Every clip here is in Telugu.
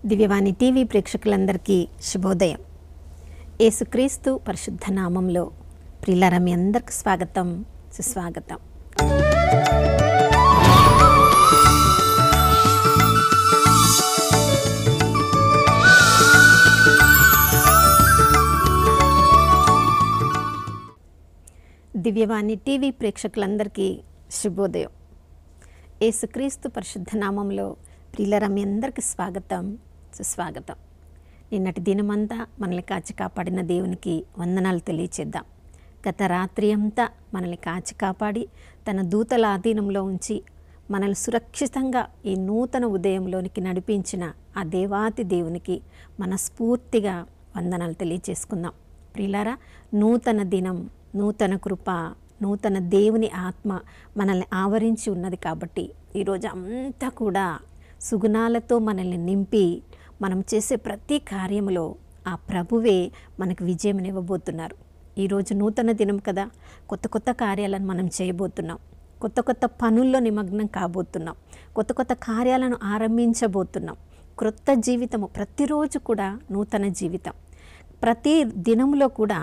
దివ్యవాణి టీవీ ప్రేక్షకులందరికీ శుభోదయం యేసుక్రీస్తు పరిశుద్ధ నామంలో ప్రియులారా మీ అందరికి స్వాగతం సుస్వాగతం దివ్యవాణి టీవీ ప్రేక్షకులందరికీ శుభోదయం యేసుక్రీస్తు పరిశుద్ధ నామంలో ప్రియులరా మీ అందరికీ స్వాగతం సుస్వాగతం నిన్నటి దినమంతా మనల్ని కాచి కాపాడిన దేవునికి వందనాలు తెలియచేద్దాం గత రాత్రి అంతా మనల్ని కాచి కాపాడి తన దూతల ఆధీనంలో ఉంచి మనల్ని సురక్షితంగా ఈ నూతన ఉదయంలోనికి నడిపించిన ఆ దేవాతి దేవునికి మనస్ఫూర్తిగా వందనాలు తెలియచేసుకుందాం ప్రియులారా నూతన దినం నూతన కృప నూతన దేవుని ఆత్మ మనల్ని ఆవరించి ఉన్నది కాబట్టి ఈరోజు అంతా కూడా సుగుణాలతో మనల్ని నింపి మనం చేసే ప్రతి కార్యములో ఆ ప్రభువే మనకు విజయం ఇవ్వబోతున్నారు ఈరోజు నూతన దినం కదా కొత్త కొత్త కార్యాలను మనం చేయబోతున్నాం కొత్త కొత్త పనుల్లో నిమగ్నం కాబోతున్నాం కొత్త కొత్త కార్యాలను ఆరంభించబోతున్నాం క్రొత్త జీవితము ప్రతిరోజు కూడా నూతన జీవితం ప్రతి దినంలో కూడా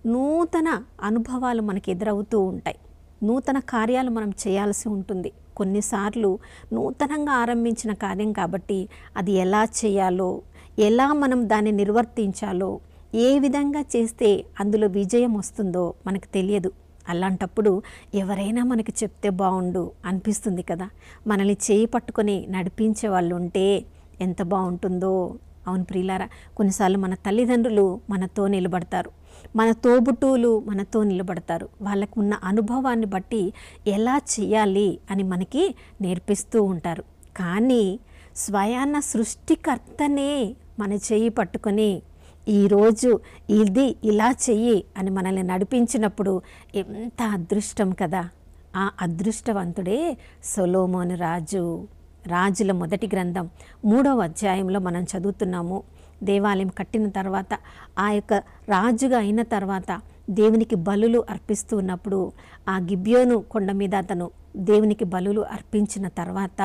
నూతన అనుభవాలు మనకి ఎదురవుతూ ఉంటాయి నూతన కార్యాలు మనం చేయాల్సి ఉంటుంది కొన్నిసార్లు నూతనంగా ఆరంభించిన కార్యం కాబట్టి అది ఎలా చేయాలో ఎలా మనం దాన్ని నిర్వర్తించాలో ఏ విధంగా చేస్తే అందులో విజయం వస్తుందో మనకు తెలియదు అలాంటప్పుడు ఎవరైనా మనకి చెప్తే బాగుండు అనిపిస్తుంది కదా మనల్ని చేయి పట్టుకొని నడిపించే వాళ్ళు ఉంటే ఎంత బాగుంటుందో అవును ప్రియులారా కొన్నిసార్లు మన తల్లిదండ్రులు మనతో నిలబడతారు మన తోబుట్టువులు మనతో నిలబడతారు వాళ్ళకు ఉన్న అనుభవాన్ని బట్టి ఎలా చేయాలి అని మనకి నేర్పిస్తూ ఉంటారు కానీ స్వయాన సృష్టికర్తనే మన చేయి పట్టుకొని ఈరోజు ఇది ఇలా చెయ్యి అని మనల్ని నడిపించినప్పుడు ఎంత అదృష్టం కదా ఆ అదృష్టవంతుడే సొలోమోను రాజు రాజుల మొదటి గ్రంథం మూడవ అధ్యాయంలో మనం చదువుతున్నాము దేవాలయం కట్టిన తర్వాత ఆ యొక్క రాజుగా అయిన తర్వాత దేవునికి బలులు అర్పిస్తూ ఉన్నప్పుడు ఆ గిబ్యోను కొండ మీద అతను దేవునికి బలులు అర్పించిన తర్వాత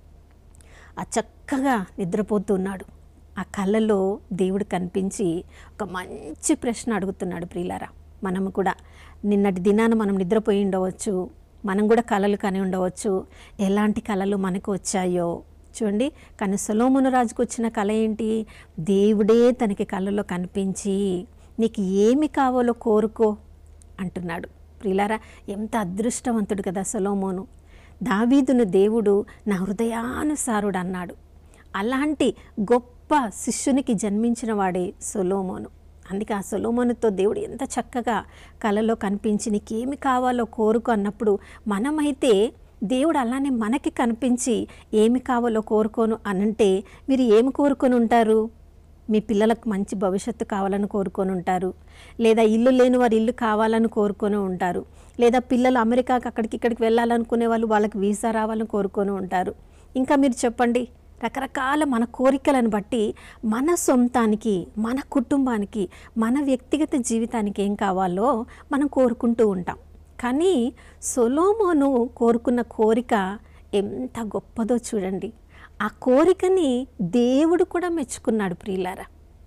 ఆ చక్కగా నిద్రపోతున్నాడు ఆ కళ్ళలో దేవుడు కనిపించి ఒక మంచి ప్రశ్న అడుగుతున్నాడు ప్రియులారా మనం కూడా నిన్నటి దినాన మనం నిద్రపోయి ఉండవచ్చు మనం కూడా కళలు కని ఉండవచ్చు ఎలాంటి కళలు మనకు వచ్చాయో చూడండి కానీ సొలోమును రాజుకు వచ్చిన కళ ఏంటి దేవుడే తనకి కళ్ళలో కనిపించి నీకు ఏమి కావాలో కోరుకో అంటున్నాడు ప్రియులారా ఎంత అదృష్టవంతుడు కదా సొలోమోను దావీదును దేవుడు నా హృదయానుసారుడు అన్నాడు అలాంటి గొప్ప శిష్యునికి జన్మించిన వాడే సొలోమోను అందుకే ఆ సొలోమోనుతో దేవుడు ఎంత చక్కగా కలలో కనిపించి నీకేమి కావాలో కోరుకో అన్నప్పుడు మనమైతే దేవుడు అలానే మనకి కనిపించి ఏమి కావాలో కోరుకోను అనంటే మీరు ఏమి కోరుకొని ఉంటారు మీ పిల్లలకు మంచి భవిష్యత్తు కావాలని కోరుకొని ఉంటారు లేదా ఇల్లు లేని వారు ఇల్లు కావాలని కోరుకొని ఉంటారు లేదా పిల్లలు అమెరికాకి అక్కడికి ఇక్కడికి వెళ్ళాలనుకునే వాళ్ళు వాళ్ళకి వీసా రావాలని కోరుకొని ఉంటారు ఇంకా మీరు చెప్పండి రకరకాల మన కోరికలను బట్టి మన సొంతానికి మన కుటుంబానికి మన వ్యక్తిగత జీవితానికి ఏం కావాలో మనం కోరుకుంటూ ఉంటాం కానీ సొలోమోను కోరుకున్న కోరిక ఎంత గొప్పదో చూడండి ఆ కోరికని దేవుడు కూడా మెచ్చుకున్నాడు ప్రియులారా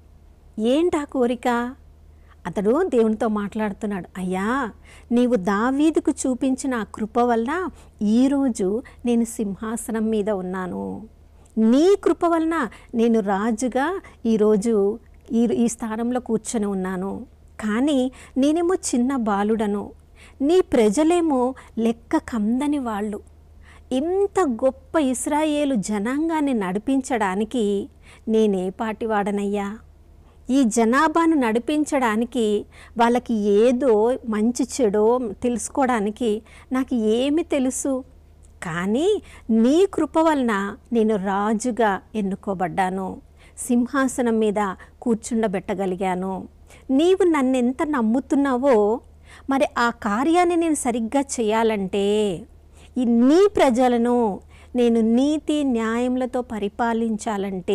ఏంటి ఆ కోరిక అతడు దేవునితో మాట్లాడుతున్నాడు అయ్యా నీవు దావీదుకు చూపించిన ఆ కృప వల్ల ఈరోజు నేను సింహాసనం మీద ఉన్నాను నీ కృప వలన నేను రాజుగా ఈరోజు ఈ ఈ స్థానంలో కూర్చొని ఉన్నాను కానీ నేనేమో చిన్న బాలుడను నీ ప్రజలేమో లెక్క కందని వాళ్ళు ఇంత గొప్ప ఇస్రాయేలు జనాంగాన్ని నడిపించడానికి నేనే పాటివాడనయ్యా ఈ జనాభాను నడిపించడానికి వాళ్ళకి ఏదో మంచి చెడో తెలుసుకోవడానికి నాకు ఏమి తెలుసు కానీ నీ కృప వలన నేను రాజుగా ఎన్నుకోబడ్డాను సింహాసనం మీద కూర్చుండబెట్టగలిగాను నీవు నన్నెంత నమ్ముతున్నావో మరి ఆ కార్యాన్ని నేను సరిగ్గా చేయాలంటే ఈ నీ ప్రజలను నేను నీతి న్యాయములతో పరిపాలించాలంటే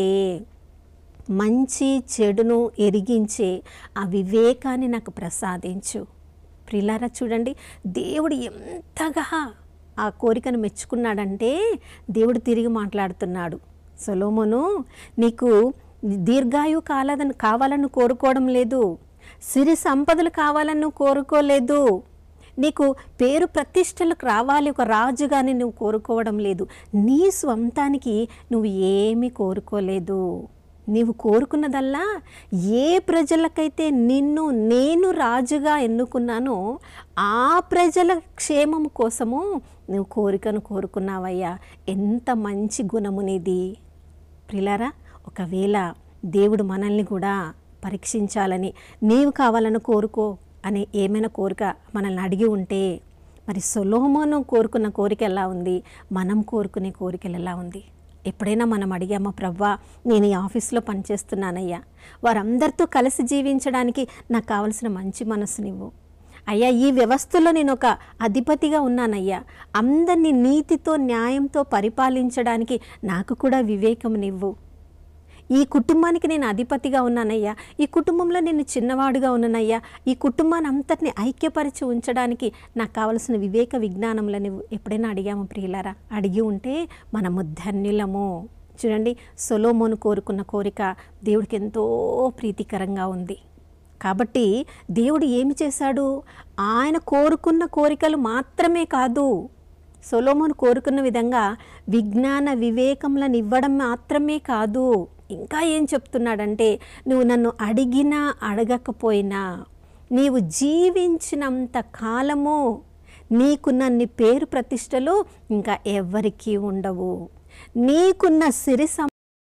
మంచి చెడును ఎరిగించే ఆ వివేకాన్ని నాకు ప్రసాదించు ప్రిలారా చూడండి దేవుడు ఎంతగా ఆ కోరికను మెచ్చుకున్నాడంటే దేవుడు తిరిగి మాట్లాడుతున్నాడు సొలోమోను నీకు దీర్ఘాయు కాలాదని కావాలని కోరుకోవడం లేదు సిరి సంపదలు కావాలని నువ్వు కోరుకోలేదు నీకు పేరు ప్రతిష్టలకు రావాలి ఒక రాజుగాని నువ్వు కోరుకోవడం లేదు నీ స్వంతానికి నువ్వు ఏమీ కోరుకోలేదు నీవు కోరుకున్నదల్లా ఏ ప్రజలకైతే నిన్ను నేను రాజుగా ఎన్నుకున్నానో ఆ ప్రజల క్షేమం కోసము నువ్వు కోరికను కోరుకున్నావయ్యా ఎంత మంచి గుణము నీది ప్రిలారా ఒకవేళ దేవుడు మనల్ని కూడా పరీక్షించాలని నీవు కావాలని కోరుకో అని ఏమైనా కోరిక మనల్ని అడిగి ఉంటే మరి సొలోమోను కోరుకున్న కోరిక ఎలా ఉంది మనం కోరుకునే కోరికలు ఎలా ఉంది ఎప్పుడైనా మనం అడిగామా ప్రవ్వా నేను ఈ ఆఫీస్లో పనిచేస్తున్నానయ్యా వారందరితో కలిసి జీవించడానికి నాకు కావలసిన మంచి మనసునివ్వు అయ్యా ఈ వ్యవస్థలో నేను ఒక అధిపతిగా ఉన్నానయ్యా అందరినీ నీతితో న్యాయంతో పరిపాలించడానికి నాకు కూడా వివేకమునివ్వు ఈ కుటుంబానికి నేను అధిపతిగా ఉన్నానయ్యా ఈ కుటుంబంలో నేను చిన్నవాడుగా ఉన్నానయ్యా ఈ కుటుంబాన్ని అంతటిని ఐక్యపరిచి ఉంచడానికి నాకు కావలసిన వివేక విజ్ఞానంలో నువ్వు ఎప్పుడైనా అడిగాము ప్రియులారా అడిగి ఉంటే మనము ధన్యులము చూడండి సొలోమోను కోరుకున్న కోరిక దేవుడికి ఎంతో ప్రీతికరంగా ఉంది కాబట్టి దేవుడు ఏమి చేశాడు ఆయన కోరుకున్న కోరికలు మాత్రమే కాదు సొలోమోను కోరుకున్న విధంగా విజ్ఞాన వివేకములను ఇవ్వడం మాత్రమే కాదు ఇంకా ఏం చెప్తున్నాడంటే నువ్వు నన్ను అడిగినా అడగకపోయినా నీవు జీవించినంత కాలము నీకున్న నీ పేరు ప్రతిష్టలు ఇంకా ఎవరికీ ఉండవు నీకున్న సిరి సం-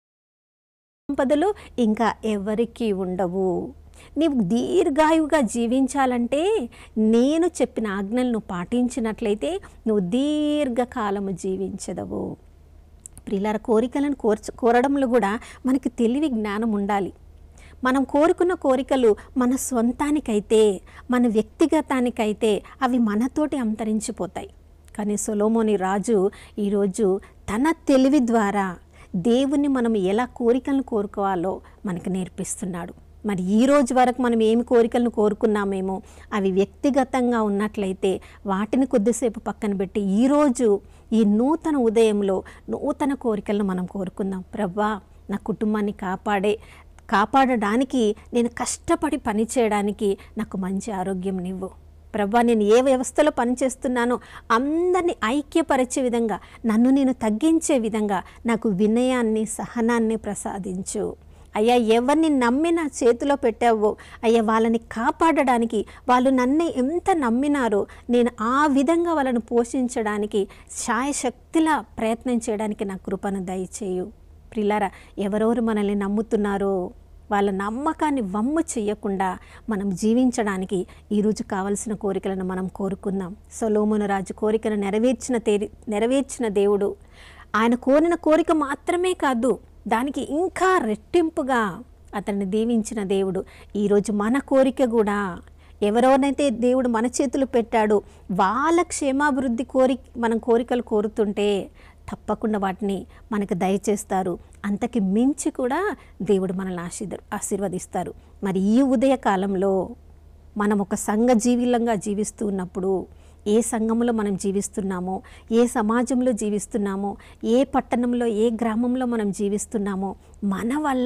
సంపదలు ఇంకా ఎవరికీ ఉండవు నీవు దీర్ఘాయువుగా జీవించాలంటే నేను చెప్పిన ఆజ్ఞలను పాటించినట్లయితే నువ్వు దీర్ఘకాలము జీవించదవు ప్రియులార కోరికలను కోర్చ కోరడంలో కూడా మనకి తెలివి జ్ఞానం ఉండాలి మనం కోరుకున్న కోరికలు మన స్వంతానికైతే మన వ్యక్తిగతానికైతే అవి మనతోటి అంతరించిపోతాయి కానీ సొలోమోని రాజు ఈరోజు తన తెలివి ద్వారా దేవుణ్ణి మనం ఎలా కోరికలను కోరుకోవాలో మనకు నేర్పిస్తున్నాడు మరి ఈ రోజు వరకు మనం ఏమి కోరికలను కోరుకున్నామేమో అవి వ్యక్తిగతంగా ఉన్నట్లయితే వాటిని కొద్దిసేపు పక్కన పెట్టి ఈరోజు ఈ నూతన ఉదయంలో నూతన కోరికలను మనం కోరుకుందాం ప్రవ్వా నా కుటుంబాన్ని కాపాడే కాపాడడానికి నేను కష్టపడి పని చేయడానికి నాకు మంచి ఆరోగ్యం నివ్వు ప్రభా నేను ఏ వ్యవస్థలో పనిచేస్తున్నానో అందరినీ ఐక్యపరిచే విధంగా నన్ను నేను తగ్గించే విధంగా నాకు వినయాన్ని సహనాన్ని ప్రసాదించు అయ్యా ఎవరిని నమ్మి నా చేతిలో పెట్టావో అయ్యా వాళ్ళని కాపాడడానికి వాళ్ళు నన్ను ఎంత నమ్మినారో నేను ఆ విధంగా వాళ్ళను పోషించడానికి శాయశక్తిలా ప్రయత్నం చేయడానికి నా కృపను దయచేయు ప్రిలారా ఎవరెవరు మనల్ని నమ్ముతున్నారో వాళ్ళ నమ్మకాన్ని వమ్ము చేయకుండా మనం జీవించడానికి ఈరోజు కావలసిన కోరికలను మనం కోరుకుందాం సొలోమును రాజు కోరికను నెరవేర్చిన తేరి నెరవేర్చిన దేవుడు ఆయన కోరిన కోరిక మాత్రమే కాదు దానికి ఇంకా రెట్టింపుగా అతన్ని దీవించిన దేవుడు ఈరోజు మన కోరిక కూడా ఎవరెవరైతే దేవుడు మన చేతులు పెట్టాడో వాళ్ళ క్షేమాభివృద్ధి కోరి మనం కోరికలు కోరుతుంటే తప్పకుండా వాటిని మనకు దయచేస్తారు అంతకి మించి కూడా దేవుడు మనల్ని ఆశీర్ ఆశీర్వదిస్తారు మరి ఈ ఉదయ కాలంలో మనం ఒక సంఘ జీవిలంగా జీవిస్తూ ఉన్నప్పుడు ఏ సంఘంలో మనం జీవిస్తున్నామో ఏ సమాజంలో జీవిస్తున్నామో ఏ పట్టణంలో ఏ గ్రామంలో మనం జీవిస్తున్నామో మన వల్ల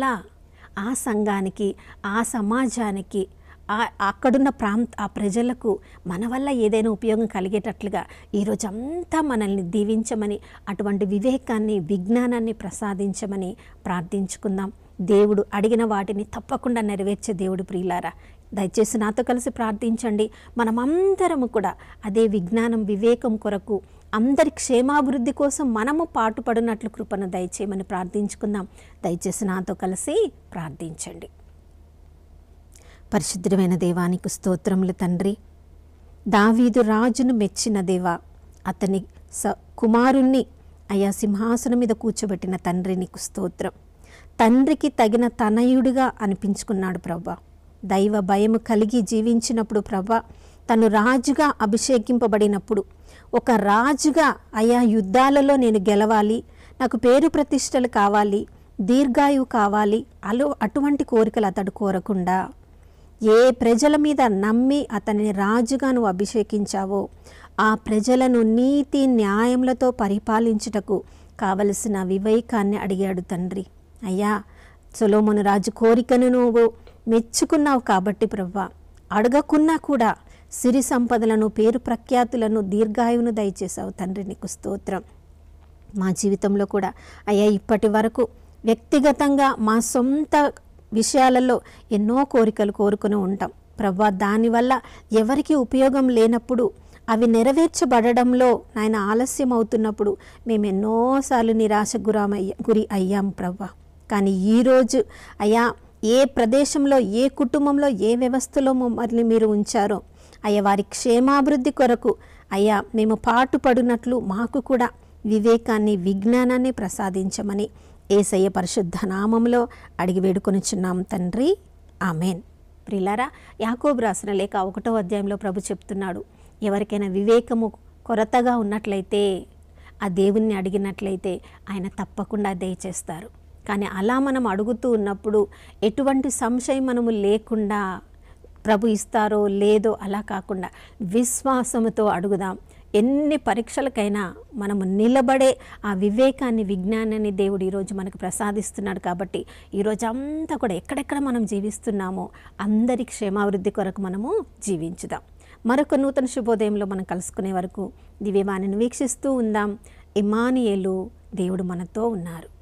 ఆ సంఘానికి ఆ సమాజానికి ఆ అక్కడున్న ప్రాంత ఆ ప్రజలకు మన వల్ల ఏదైనా ఉపయోగం కలిగేటట్లుగా ఈరోజు అంతా మనల్ని దీవించమని అటువంటి వివేకాన్ని విజ్ఞానాన్ని ప్రసాదించమని ప్రార్థించుకుందాం దేవుడు అడిగిన వాటిని తప్పకుండా నెరవేర్చే దేవుడు ప్రియులారా దయచేసి నాతో కలిసి ప్రార్థించండి మనమందరము కూడా అదే విజ్ఞానం వివేకం కొరకు అందరి క్షేమాభివృద్ధి కోసం మనము పాటుపడినట్లు కృపను దయచేయమని ప్రార్థించుకుందాం దయచేసి నాతో కలిసి ప్రార్థించండి పరిశుద్ధమైన దేవానికి స్తోత్రములు తండ్రి దావీదు రాజును మెచ్చిన దేవా అతని స కుమారుణ్ణి అయా సింహాసనం మీద కూర్చోబెట్టిన తండ్రి నీకు స్తోత్రం తండ్రికి తగిన తనయుడిగా అనిపించుకున్నాడు ప్రభా దైవ భయము కలిగి జీవించినప్పుడు ప్రభా తను రాజుగా అభిషేకింపబడినప్పుడు ఒక రాజుగా అయా యుద్ధాలలో నేను గెలవాలి నాకు పేరు ప్రతిష్టలు కావాలి దీర్ఘాయువు కావాలి అలో అటువంటి కోరికలు అతడు కోరకుండా ఏ ప్రజల మీద నమ్మి అతనిని రాజుగా నువ్వు అభిషేకించావో ఆ ప్రజలను నీతి న్యాయములతో పరిపాలించుటకు కావలసిన వివేకాన్ని అడిగాడు తండ్రి అయ్యా సొలోమోను రాజు కోరికను నువ్వు మెచ్చుకున్నావు కాబట్టి ప్రవ్వా అడగకున్నా కూడా సిరి సంపదలను పేరు ప్రఖ్యాతులను దీర్ఘాయువును దయచేశావు తండ్రి నీకు స్తోత్రం మా జీవితంలో కూడా అయ్యా ఇప్పటి వరకు వ్యక్తిగతంగా మా సొంత విషయాలలో ఎన్నో కోరికలు కోరుకుని ఉంటాం ప్రభా దానివల్ల ఎవరికి ఉపయోగం లేనప్పుడు అవి నెరవేర్చబడడంలో నాయన ఆలస్యం అవుతున్నప్పుడు మేము ఎన్నోసార్లు నిరాశ గురమయ్య గురి అయ్యాం ప్రభా కానీ ఈరోజు అయ్యా ఏ ప్రదేశంలో ఏ కుటుంబంలో ఏ వ్యవస్థలో మమ్మల్ని మీరు ఉంచారో అయ్యా వారి క్షేమాభివృద్ధి కొరకు అయ్యా మేము పాటుపడినట్లు మాకు కూడా వివేకాన్ని విజ్ఞానాన్ని ప్రసాదించమని ఏసయ్య పరిశుద్ధ నామంలో అడిగి వేడుకొనిచున్నాం తండ్రి ఆమెన్ ప్రిలారా యాకోబు రాసిన లేక ఒకటో అధ్యాయంలో ప్రభు చెప్తున్నాడు ఎవరికైనా వివేకము కొరతగా ఉన్నట్లయితే ఆ దేవుణ్ణి అడిగినట్లయితే ఆయన తప్పకుండా దయచేస్తారు కానీ అలా మనం అడుగుతూ ఉన్నప్పుడు ఎటువంటి సంశయం మనము లేకుండా ప్రభు ఇస్తారో లేదో అలా కాకుండా విశ్వాసముతో అడుగుదాం ఎన్ని పరీక్షలకైనా మనము నిలబడే ఆ వివేకాన్ని విజ్ఞానాన్ని దేవుడు ఈరోజు మనకు ప్రసాదిస్తున్నాడు కాబట్టి ఈరోజు అంతా కూడా ఎక్కడెక్కడ మనం జీవిస్తున్నామో అందరి క్షేమాభివృద్ధి కొరకు మనము జీవించుదాం మరొక నూతన శుభోదయంలో మనం కలుసుకునే వరకు దివ్యవాణిని వీక్షిస్తూ ఉందాం ఇమానియేలు దేవుడు మనతో ఉన్నారు